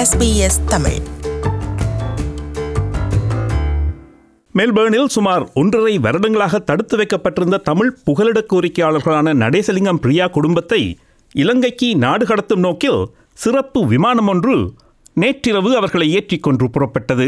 SBS Tamil மெல்பேர்னில் சுமார் ஒன்றரை வருடங்களாக தடுத்து வைக்கப்பட்டிருந்த தமிழ் புகலிட கோரிக்கையாளர்களான நடேசலிங்கம் பிரியா குடும்பத்தை இலங்கைக்கு நாடு கடத்தும் நோக்கில் சிறப்பு விமானம் ஒன்று நேற்றிரவு அவர்களை ஏற்றிக்கொண்டு புறப்பட்டது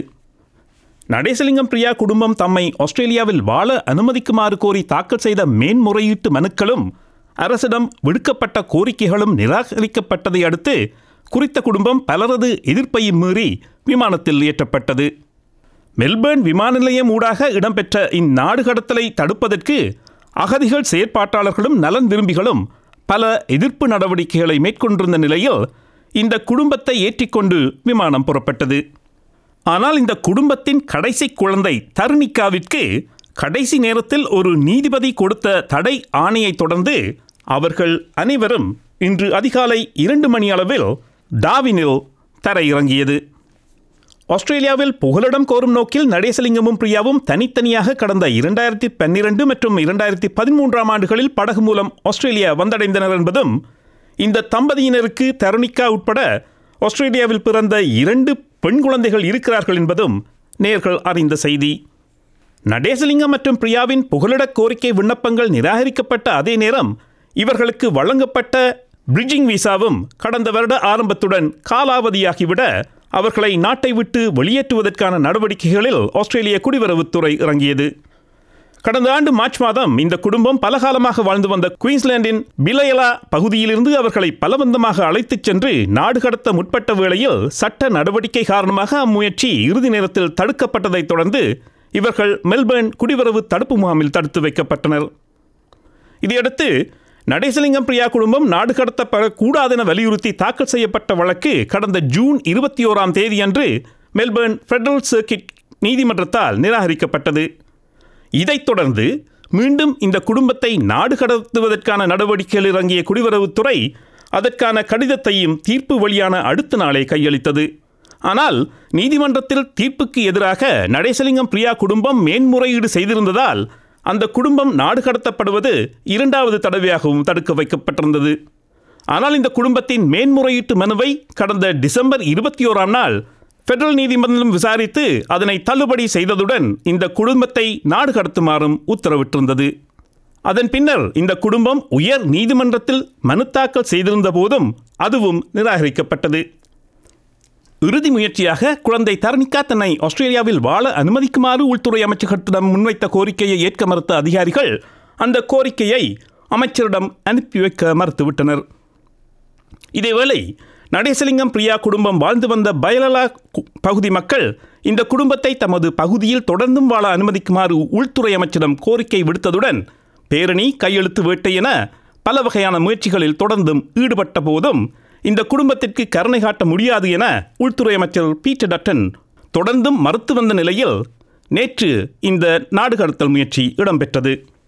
நடேசலிங்கம் பிரியா குடும்பம் தம்மை ஆஸ்திரேலியாவில் வாழ அனுமதிக்குமாறு கோரி தாக்கல் செய்த மேன்முறையீட்டு மனுக்களும் அரசிடம் விடுக்கப்பட்ட கோரிக்கைகளும் நிராகரிக்கப்பட்டதை அடுத்து குறித்த குடும்பம் பலரது எதிர்ப்பையும் மீறி விமானத்தில் ஏற்றப்பட்டது மெல்பேர்ன் விமான நிலையம் ஊடாக இடம்பெற்ற இந்நாடு கடத்தலை தடுப்பதற்கு அகதிகள் செயற்பாட்டாளர்களும் நலன் விரும்பிகளும் பல எதிர்ப்பு நடவடிக்கைகளை மேற்கொண்டிருந்த நிலையில் இந்த குடும்பத்தை ஏற்றிக்கொண்டு விமானம் புறப்பட்டது ஆனால் இந்த குடும்பத்தின் கடைசி குழந்தை தருணிகாவிற்கு கடைசி நேரத்தில் ஒரு நீதிபதி கொடுத்த தடை ஆணையை தொடர்ந்து அவர்கள் அனைவரும் இன்று அதிகாலை இரண்டு மணி அளவில் டாவினில் தரையிறங்கியது ஆஸ்திரேலியாவில் புகலிடம் கோரும் நோக்கில் நடேசலிங்கமும் பிரியாவும் தனித்தனியாக கடந்த இரண்டாயிரத்தி பன்னிரண்டு மற்றும் இரண்டாயிரத்தி பதிமூன்றாம் ஆண்டுகளில் படகு மூலம் ஆஸ்திரேலியா வந்தடைந்தனர் என்பதும் இந்த தம்பதியினருக்கு தருணிகா உட்பட ஆஸ்திரேலியாவில் பிறந்த இரண்டு பெண் குழந்தைகள் இருக்கிறார்கள் என்பதும் நேர்கள் அறிந்த செய்தி நடேசலிங்கம் மற்றும் பிரியாவின் புகலிட கோரிக்கை விண்ணப்பங்கள் நிராகரிக்கப்பட்ட அதே நேரம் இவர்களுக்கு வழங்கப்பட்ட பிரிட்ஜிங் விசாவும் கடந்த வருட ஆரம்பத்துடன் காலாவதியாகிவிட அவர்களை நாட்டை விட்டு வெளியேற்றுவதற்கான நடவடிக்கைகளில் ஆஸ்திரேலிய குடிவரவுத்துறை இறங்கியது கடந்த ஆண்டு மார்ச் மாதம் இந்த குடும்பம் பலகாலமாக வாழ்ந்து வந்த குயின்ஸ்லாண்டின் பிலையலா பகுதியிலிருந்து அவர்களை பலவந்தமாக அழைத்துச் சென்று நாடு கடத்த முற்பட்ட வேளையில் சட்ட நடவடிக்கை காரணமாக அம்முயற்சி இறுதி நேரத்தில் தடுக்கப்பட்டதைத் தொடர்ந்து இவர்கள் மெல்பேர்ன் குடிவரவு தடுப்பு முகாமில் தடுத்து வைக்கப்பட்டனர் இதையடுத்து நடேசலிங்கம் பிரியா குடும்பம் நாடு கடத்தப்படக்கூடாதென வலியுறுத்தி தாக்கல் செய்யப்பட்ட வழக்கு கடந்த ஜூன் இருபத்தி ஓராம் தேதியன்று மெல்பேர்ன் ஃபெடரல் சர்க்கிட் நீதிமன்றத்தால் நிராகரிக்கப்பட்டது இதைத் தொடர்ந்து மீண்டும் இந்த குடும்பத்தை நாடு கடத்துவதற்கான நடவடிக்கையில் இறங்கிய குடிவரவுத்துறை அதற்கான கடிதத்தையும் தீர்ப்பு வெளியான அடுத்த நாளே கையளித்தது ஆனால் நீதிமன்றத்தில் தீர்ப்புக்கு எதிராக நடேசலிங்கம் பிரியா குடும்பம் மேன்முறையீடு செய்திருந்ததால் அந்த குடும்பம் நாடு கடத்தப்படுவது இரண்டாவது தடவையாகவும் தடுக்க வைக்கப்பட்டிருந்தது ஆனால் இந்த குடும்பத்தின் மேன்முறையீட்டு மனுவை கடந்த டிசம்பர் இருபத்தி ஓராம் நாள் பெடரல் நீதிமன்றம் விசாரித்து அதனை தள்ளுபடி செய்ததுடன் இந்த குடும்பத்தை நாடு கடத்துமாறும் உத்தரவிட்டிருந்தது அதன் பின்னர் இந்த குடும்பம் உயர் நீதிமன்றத்தில் மனு தாக்கல் செய்திருந்த போதும் அதுவும் நிராகரிக்கப்பட்டது இறுதி முயற்சியாக குழந்தை தரணிகா தன்னை ஆஸ்திரேலியாவில் வாழ அனுமதிக்குமாறு உள்துறை அமைச்சகத்திடம் முன்வைத்த கோரிக்கையை ஏற்க மறுத்த அதிகாரிகள் அந்த கோரிக்கையை அமைச்சரிடம் அனுப்பி வைக்க மறுத்துவிட்டனர் இதேவேளை நடேசலிங்கம் பிரியா குடும்பம் வாழ்ந்து வந்த பயலலா கு- பகுதி மக்கள் இந்த குடும்பத்தை தமது பகுதியில் தொடர்ந்தும் வாழ அனுமதிக்குமாறு உள்துறை அமைச்சரிடம் கோரிக்கை விடுத்ததுடன் பேரணி கையெழுத்து வேட்டை என பல வகையான முயற்சிகளில் தொடர்ந்தும் ஈடுபட்ட போதும் இந்த குடும்பத்திற்கு கருணை காட்ட முடியாது என உள்துறை அமைச்சர் பீட்டர் டட்டன் தொடர்ந்தும் மறுத்து வந்த நிலையில் நேற்று இந்த நாடு கடத்தல் முயற்சி இடம்பெற்றது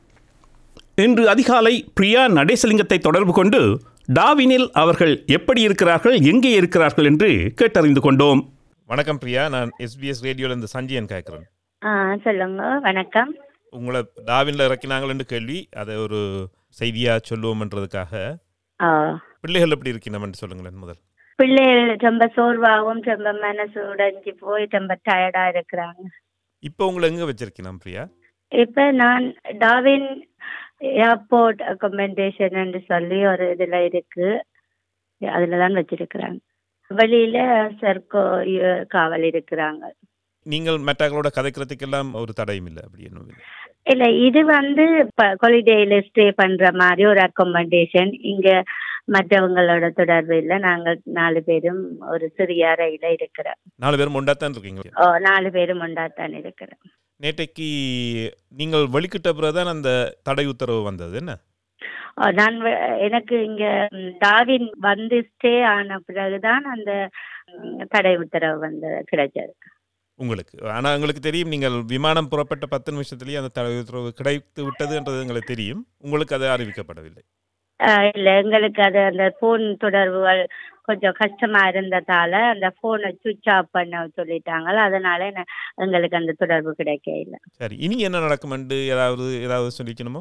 இன்று அதிகாலை பிரியா நடேசலிங்கத்தை தொடர்பு கொண்டு டாவினில் அவர்கள் எப்படி இருக்கிறார்கள் எங்கே இருக்கிறார்கள் என்று கேட்டறிந்து கொண்டோம் வணக்கம் பிரியா நான் எஸ்பிஎஸ் ரேடியோலேருந்து சஞ்சயன் கேட்குறேன் ஆ சொல்லுங்க வணக்கம் உங்களை டாவினில் இறக்கினாங்களேன்னு கேள்வி அதை ஒரு செய்தியாக சொல்லுவோம்ன்றதுக்காக ஆ, பிள்ளைகள் எப்படி இருக்கணும்னு சொல்லுங்களேன் முதல் பிள்ளைகள் ரொம்ப சோர்வாகவும் ரொம்ப மனசு உடைஞ்சு போய் ரொம்ப டயர்டா இருக்கிறாங்க இப்போ உங்களை எங்கே வச்சிருக்கணும் பிரியா இப்ப நான் டாவின் ஏர்போர்ட் அக்கமெண்டேஷன் என்று சொல்லி ஒரு இதுல இருக்கு அதுல தான் வச்சிருக்கிறாங்க வெளியில சர்க்கோ இ- காவல் இருக்கிறாங்க நீங்கள் மெட்டாக்களோட கதைக்கிறதுக்கெல்லாம் ஒரு தடையும் இல்லை அப்படி என்ன இல்லை இல்ல இது வந்து ஹாலிடேல ஸ்டே பண்ற மாதிரி ஒரு அக்கோமடேஷன் இங்க மற்றவங்களோட தொடர்பு இல்லை நாங்கள் நாலு பேரும் ஒரு சிறிய அறையில இருக்கிறோம் நாலு பேரும் ஒண்டாத்தான் இருக்கீங்க ஓ, நாலு பேரும் ஒண்டாத்தான் இருக்கிறோம் நேற்றைக்கு நீங்கள் வெளிக்கிட்ட பிறகுதான் அந்த தடை உத்தரவு வந்தது என்ன ஓ, நான் வ- எனக்கு இங்க ம், டாவின் வந்து ஸ்டே ஆன பிறகுதான் அந்த ம், தடை உத்தரவு வந்து கிடைச்சது உங்களுக்கு ஆனால் எங்களுக்கு தெரியும் நீங்கள் விமானம் புறப்பட்ட பத்து நிமிஷத்துலேயே அந்த தடை உத்தரவு கிடைத்து விட்டதுன்றது எங்களுக்கு தெரியும் உங்களுக்கு அது அறிவிக்கப்படவில்லை அஹ், இல்ல எங்களுக்கு அது அந்த போன் தொடர்புகள் கொஞ்சம் கஷ்டமா இருந்ததால அந்த போனை சுவிட்ச் ஆஃப் பண்ண சொல்லிட்டாங்க அதனால என்ன- எங்களுக்கு அந்த தொடர்பு கிடைக்க இல்லை சரி இனி என்ன நடக்குமென்று ஏதாவது ஏதாவது சொல்லிக்கணுமோ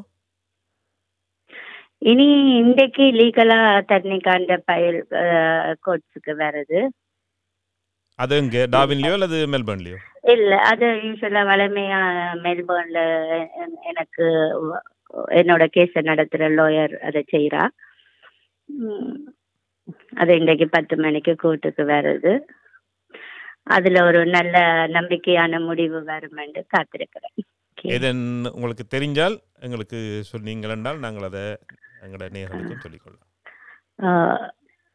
இனி இன்றைக்கு லீகலா தண்ணிக்காண்ட பயல் கோர்ட்ஸுக்கு வருது அது எங்கே டாவின்லேயோ அல்லது மெல்பர்ன்லேயோ இல்ல அது யூஸ்வலா வளமையா மெல்போர்ன்ல எ- எனக்கு வ- என்னோட கேஸ நடத்துற லாயர் அதை செய்யறா ம், அது இன்றைக்கு பத்து மணிக்கு கோர்ட்டுக்கு வருது அதுல ஒரு நல்ல நம்பிக்கையான முடிவு வரும் என்று காத்திருக்கிறேன் Okay. ஏதேன் உங்களுக்கு தெரிஞ்சால் எங்களுக்கு சொன்னீங்கள் என்றால் நாங்கள் அதை எங்களோட நேர்களுக்கும் சொல்லிக்கொள்ளலாம் ஆஹ்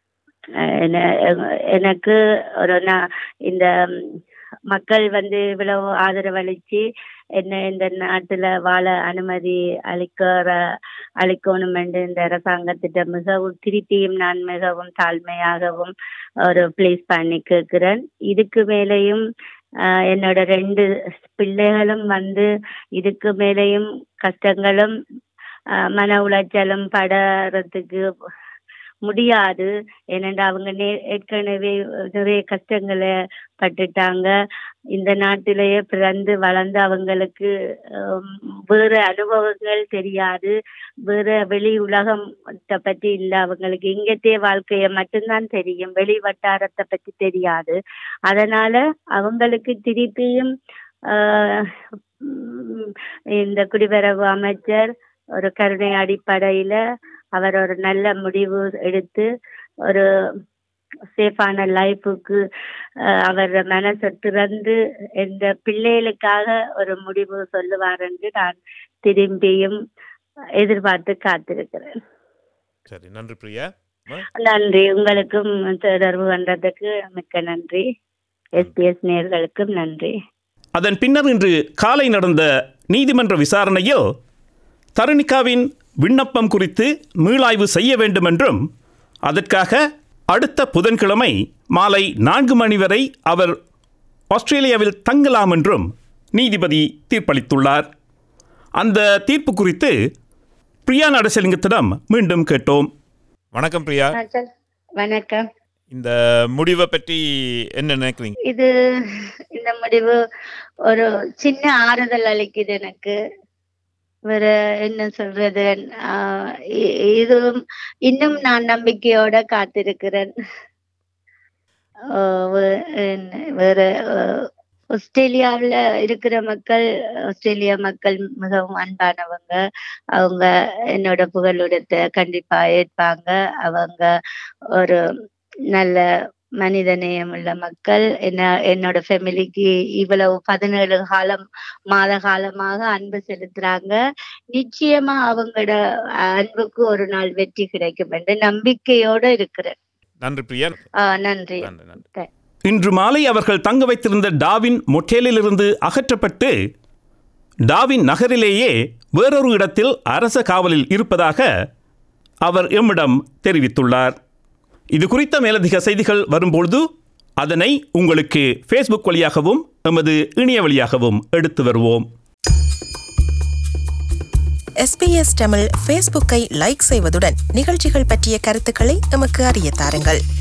என- எனக்கு ஒரு நா- இந்த ம், மக்கள் வந்து இவ்வளவு ஆதரவளிச்சு என்ன இந்த நாட்டுல வாழ அனுமதி அளிக்கிற அளிக்கணும் என்று இந்த அரசாங்கத்திட்ட மிகவும் திருப்பியும் நான் மிகவும் தாழ்மையாகவும் ஒரு ப்ளீஸ் பண்ணி கேட்கிறேன் இதுக்கு மேலேயும் ஆஹ் என்னோட ரெண்டு பிள்ளைகளும் வந்து இதுக்கு மேலேயும் கஷ்டங்களும் ஆஹ் மன உளைச்சலும் படறதுக்கு முடியாது ஏனென்றா அவங்க நே- ஏற்கனவே நிறைய கஷ்டங்களை பட்டுட்டாங்க இந்த நாட்டிலேயே பிறந்து வளர்ந்து அவங்களுக்கு ஹம், வேற அனுபவங்கள் தெரியாது வேற வெளி உலகத்தை பற்றி இல்லை அவங்களுக்கு இங்கத்தே வாழ்க்கைய மட்டும்தான் தெரியும் வெளி வட்டாரத்தை பற்றி தெரியாது அதனால அவங்களுக்கு திருப்பியும் ஆஹ், உம், இந்த குடிவரவு அமைச்சர் ஒரு கருணை அடிப்படையில அவர் ஒரு நல்ல முடிவு எடுத்து ஒரு சேஃபான லைஃபுக்கு அவர் மனசை திறந்து இந்த பிள்ளைகளுக்காக ஒரு முடிவு சொல்லுவார் என்று நான் திரும்பியும் எதிர்பார்த்து காத்திருக்கிறேன் சரி நன்றி பிரியா நன்றி உங்களுக்கும் தொடர்பு கொண்டதுக்கு மிக்க நன்றி எஸ்பிஎஸ் நேர்களுக்கும் நன்றி அதன் பின்னர் இன்று காலை நடந்த நீதிமன்ற விசாரணையில் தருணிகாவின் விண்ணப்பம் குறித்து மீளாய்வு செய்ய வேண்டும் என்றும் அதற்காக அடுத்த புதன்கிழமை மாலை நான்கு மணி வரை அவர் ஆஸ்திரேலியாவில் தங்கலாம் என்றும் நீதிபதி தீர்ப்பளித்துள்ளார் அந்த தீர்ப்பு குறித்து பிரியா நடசலிங்கத்திடம் மீண்டும் கேட்டோம் வணக்கம் பிரியா ஆ, சொல். வணக்கம் இந்த முடிவை பற்றி என்ன நினைக்கிறீங்க இது இந்த முடிவு ஒரு சின்ன ஆறுதல் அளிக்குது எனக்கு வேற என்ன சொல்றது ஆஹ் இ- இதுவும் இன்னும் நான் நம்பிக்கையோட காத்திருக்கிறேன் ஆஹ் வே- என்ன- வேற ஆஹ் ஆஸ்திரேலியாவுல இருக்கிற மக்கள் ஆஸ்திரேலியா மக்கள் மிகவும் அன்பானவங்க அவங்க என்னோட புகழுடத்தை கண்டிப்பா ஏற்பாங்க அவங்க ஒரு நல்ல மனிதநேயம் உள்ள மக்கள் என்ன என்னோட ஃபேமிலிக்கு இவ்வளவு பதினேழு காலம் மாத காலமாக அன்பு செலுத்துறாங்க நிச்சயமா அவங்களோட அன்புக்கு ஒரு நாள் வெற்றி கிடைக்கும் என்று நம்பிக்கையோட இருக்கிறேன் நன்றி பிரியா ஆஹ் நன்றி நன்றி நன்றி இன்று மாலை அவர்கள் தங்க வைத்திருந்த டாவின் மொட்டேலிலிருந்து அகற்றப்பட்டு டாவின் நகரிலேயே வேறொரு இடத்தில் அரச காவலில் இருப்பதாக அவர் எம்மிடம் தெரிவித்துள்ளார் இது குறித்த மேலதிக செய்திகள் வரும்பொழுது அதனை உங்களுக்கு ஃபேஸ்புக் வழியாகவும் எமது இணைய வழியாகவும் எடுத்து வருவோம் எஸ்பிஎஸ் தமிழ் ஃபேஸ்புக்கை லைக் செய்வதுடன் நிகழ்ச்சிகள் பற்றிய கருத்துக்களை எமக்கு அறிய தாருங்கள்